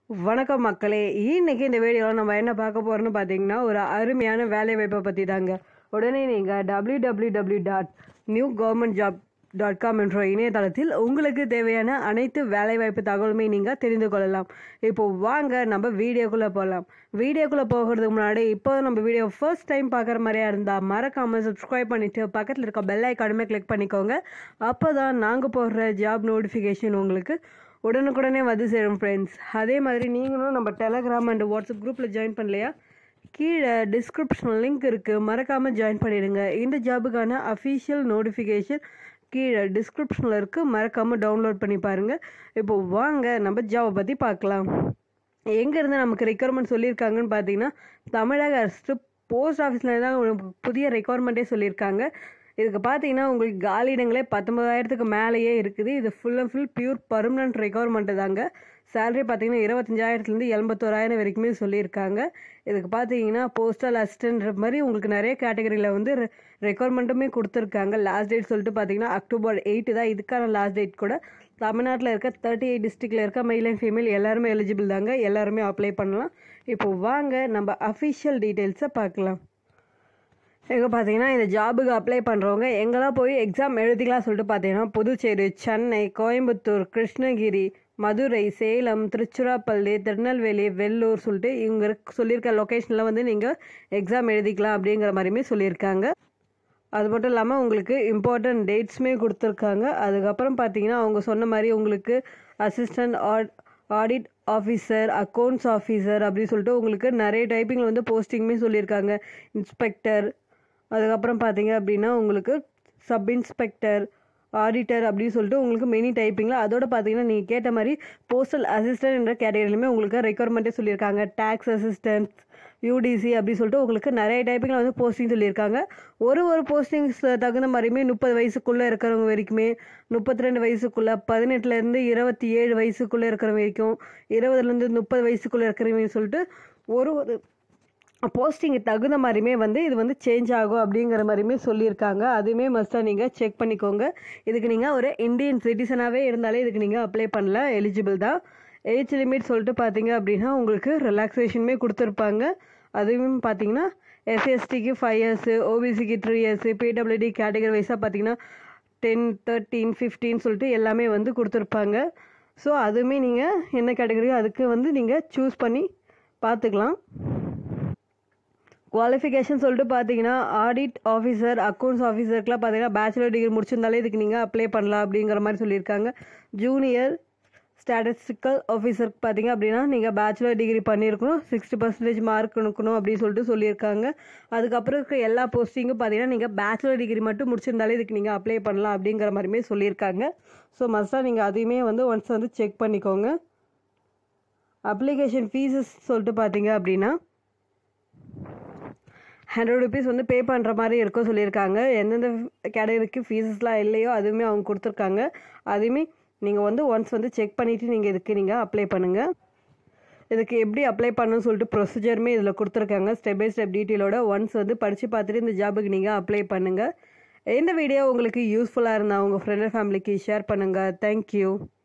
வணக்கம் மக்களே இன்னைக்கு இந்த வீடியோவில் நம்ம என்ன பார்க்க போறோம்னு பார்த்தீங்கன்னா ஒரு அருமையான வேலை வாய்ப்பை பற்றி தாங்க உடனே நீங்கள் W W W dot new government job dot com என்ற இணையதளத்தில் உங்களுக்கு தேவையான அனைத்து வேலைவாய்ப்பு தகவலுமே நீங்கள் தெரிந்து கொள்ளலாம் இப்போ வாங்க நம்ம வீடியோக்குள்ளே போகலாம் வீடியோக்குள்ளே போகிறதுக்கு முன்னாடி இப்போ நம்ம வீடியோ ஃபர்ஸ்ட் டைம் பார்க்குற மாதிரியா இருந்தால் மறக்காமல் சப்ஸ்கிரைப் பண்ணிவிட்டு பக்கத்தில் இருக்க பெல் ஐக்கானுமே கிளிக் பண்ணிக்கோங்க அப்போ தான் நாங்கள் போடுற ஜாப் நோட்டிஃபிகேஷன் உங்களுக்கு உடனுக்குடனே வந்து சேரும் ஃப்ரெண்ட்ஸ் அதே மாதிரி நீங்களும் நம்ம டெலகிராம் அண்ட் வாட்ஸ்அப் குரூப்பில் ஜாயின் பண்ணலையா கீழே டிஸ்கிரிப்ஷன் லிங்க் இருக்குது மறக்காமல் ஜாயின் பண்ணிடுங்க இந்த ஜாபுக்கான அஃபீஷியல் நோட்டிஃபிகேஷன் கீழே டிஸ்கிரிப்ஷனில் இருக்குது மறக்காமல் டவுன்லோட் பண்ணி பாருங்கள் இப்போ வாங்க நம்ம ஜாபை பற்றி பார்க்கலாம் எங்கேருந்து நமக்கு ரெக்குயர்மெண்ட் சொல்லியிருக்காங்கன்னு பார்த்தீங்கன்னா தமிழக அரசு போஸ்ட் ஆஃபீஸில் தான் ஒரு புதிய ரெக்குயர்மெண்ட்டே சொல்லியிருக்காங்க இதுக்கு பார்த்தீங்கன்னா உங்களுக்கு காலியிடங்களே பத்தொன்பதாயிரத்துக்கு மேலேயே இருக்குது இது full and full pure permanent requirement தாங்க சேலரி பார்த்தீங்கன்னா இருபத்தஞ்சாயிரத்துலேருந்து எண்பத்தோராயிரம் வரைக்குமே சொல்லியிருக்காங்க இதுக்கு பார்த்தீங்கன்னா போஸ்டல் அசிஸ்டன்ட்ற மாதிரி உங்களுக்கு நிறைய கேட்டகரியில் வந்து ரெக்குயர்மெண்ட்டுமே கொடுத்துருக்காங்க லாஸ்ட் டேட் சொல்லிட்டு பார்த்தீங்கன்னா அக்டோபர் எயிட்டு தான் இதுக்கான லாஸ்ட் டேட் கூட தமிழ்நாட்டில் இருக்க தேர்ட்டி எயிட் டிஸ்ட்ரிக்டில் இருக்க மெயில் அண்ட் ஃபீமேல் எல்லாருமே எலிஜிபிள் தாங்க எல்லாருமே அப்ளை பண்ணலாம் இப்போ வாங்க நம்ம அஃபிஷியல் டீட்டெயில்ஸை பார்க்கலாம் எங்கே பார்த்தீங்கன்னா இந்த ஜாபுக்கு அப்ளை பண்ணுறவங்க எங்கெல்லாம் போய் எக்ஸாம் எழுதிக்கலாம் சொல்லிட்டு பார்த்தீங்கன்னா புதுச்சேரி சென்னை கோயம்புத்தூர் கிருஷ்ணகிரி மதுரை சேலம் திருச்சிராப்பள்ளி திருநெல்வேலி வெள்ளூர் சொல்லிட்டு இவங்க இருக்க- சொல்லியிருக்க லொக்கேஷனில் வந்து நீங்கள் எக்ஸாம் எழுதிக்கலாம் அப்படிங்கிற மாதிரியுமே சொல்லியிருக்காங்க அது மட்டும் இல்லாமல் உங்களுக்கு இம்பார்ட்டன்ட் டேட்ஸுமே கொடுத்துருக்காங்க அதுக்கப்புறம் பார்த்தீங்கன்னா அவங்க சொன்ன மாதிரி உங்களுக்கு அசிஸ்டன்ட் ஆட் ஆடிட் ஆஃபீஸர் அக்கௌண்ட்ஸ் ஆஃபீஸர் அப்படின்னு சொல்லிட்டு உங்களுக்கு நிறைய டைப்பிங்கில் வந்து போஸ்டிங்குமே சொல்லியிருக்காங்க இன்ஸ்பெக்டர் அதுக்கப்புறம் பார்த்தீங்க அப்படின்னா உங்களுக்கு சப் இன்ஸ்பெக்டர் ஆடிட்டர் அப்படின்னு சொல்லிட்டு உங்களுக்கு மெனி டைப்பிங்கில் அதோட பார்த்தீங்கன்னா நீங்கள் கேட்ட மாதிரி போஸ்டல் அசிஸ்டன்ட் என்ற கேட்டகரியிலுமே உங்களுக்கு ரெக்குயர்மெண்ட்டே சொல்லியிருக்காங்க டேக்ஸ் அசிஸ்டன்ட் யூடிசி அப்படி சொல்லிட்டு உங்களுக்கு நிறைய டைப்பிங்கில் வந்து போஸ்டிங் சொல்லியிருக்காங்க ஒரு ஒரு போஸ்டிங்ஸ் தகுந்த மாதிரியுமே முப்பது வயசுக்குள்ளே இருக்கிறவங்க வரைக்குமே முப்பத்தி ரெண்டு வயசுக்குள்ளே பதினெட்டுலேருந்து இருபத்தி ஏழு வயசுக்குள்ளே இருக்கிறவங்க வரைக்கும் இருபதுலேருந்து முப்பது வயசுக்குள்ளே இருக்கிறவங்க சொல்லிட்டு ஒரு ஒரு போஸ்டிங்கு தகுந்த மாதிரியுமே வந்து இது வந்து சேஞ்ச் ஆகும் அப்படிங்கிற மாதிரியுமே சொல்லியிருக்காங்க அதுவுமே மஸ்ட்டாக நீங்கள் செக் பண்ணிக்கோங்க இதுக்கு நீங்கள் ஒரு இந்தியன் சிட்டிசனாகவே இருந்தாலே இதுக்கு நீங்கள் அப்ளை பண்ணல எலிஜிபிள் தான் ஏஜ் லிமிட் சொல்லிட்டு பார்த்தீங்க அப்படின்னா உங்களுக்கு ரிலாக்ஸேஷனுமே கொடுத்துருப்பாங்க அதுவும் பார்த்தீங்கன்னா எஸ்சிஎஸ்டிக்கு ஃபைவ் இயர்ஸு ஓபிசிக்கு த்ரீ இயர்ஸு பிடபிள்யூடி கேட்டகரி வைஸாக பார்த்தீங்கன்னா டென் தேர்ட்டீன் ஃபிஃப்டீன் சொல்லிட்டு எல்லாமே வந்து கொடுத்துருப்பாங்க ஸோ அதுவுமே நீங்கள் என்ன கேட்டகரியோ அதுக்கு வந்து நீங்கள் சூஸ் பண்ணி பார்த்துக்கலாம் குவாலிஃபிகேஷன் சொல்லிட்டு பார்த்தீங்கன்னா ஆடிட் ஆஃபீஸர் அக்கௌண்ட்ஸ் ஆஃபீஸருக்குலாம் பார்த்தீங்கன்னா பேச்சுலர் டிகிரி முடிச்சிருந்தாலே இதுக்கு நீங்கள் அப்ளை பண்ணலாம் அப்படிங்கிற மாதிரி சொல்லியிருக்காங்க ஜூனியர் ஸ்டாட்டிஸ்டிக்கல் ஆஃபீஸருக்கு பார்த்தீங்க அப்படின்னா நீங்கள் பேச்சுலர் டிகிரி பண்ணியிருக்கணும் சிக்ஸ்டி பர்சன்டேஜ் மார்க் இருக்கணும் அப்படின்னு சொல்லிட்டு சொல்லியிருக்காங்க அதுக்கப்புறம் இருக்க எல்லா போஸ்டிங்கும் பார்த்தீங்கன்னா நீங்கள் பேச்சுலர் டிகிரி மட்டும் முடிச்சிருந்தாலே இதுக்கு நீங்கள் அப்ளை பண்ணலாம் அப்படிங்கிற மாதிரியுமே சொல்லியிருக்காங்க ஸோ மஸ்ட்டாக நீங்கள் அதையுமே வந்து ஒன்ஸ் வந்து செக் பண்ணிக்கோங்க அப்ளிகேஷன் ஃபீஸஸ் சொல்லிட்டு பார்த்தீங்க அப்படின்னா ஹண்ட்ரட் ருபீஸ் வந்து பே பண்ணுற மாதிரி இருக்கும் சொல்லியிருக்காங்க எந்தெந்த கேட்டகரிக்கு ஃபீஸஸ்லாம் இல்லையோ அதுவுமே அவங்க கொடுத்துருக்காங்க அதையுமே நீங்கள் வந்து ஒன்ஸ் வந்து செக் பண்ணிவிட்டு நீங்கள் இதுக்கு நீங்கள் அப்ளை பண்ணுங்கள் இதுக்கு எப்படி அப்ளை பண்ணணும்னு சொல்லிட்டு ப்ரொசீஜருமே இதில் கொடுத்துருக்காங்க ஸ்டெப் பை ஸ்டெப் டீட்டெயிலோட ஒன்ஸ் வந்து படித்து பார்த்துட்டு இந்த ஜாபுக்கு நீங்கள் அப்ளை பண்ணுங்கள் இந்த வீடியோ உங்களுக்கு யூஸ்ஃபுல்லாக இருந்தால் உங்கள் ஃப்ரெண்ட் ஃபேமிலிக்கு ஷேர் பண்ணுங்கள் தேங்க்யூ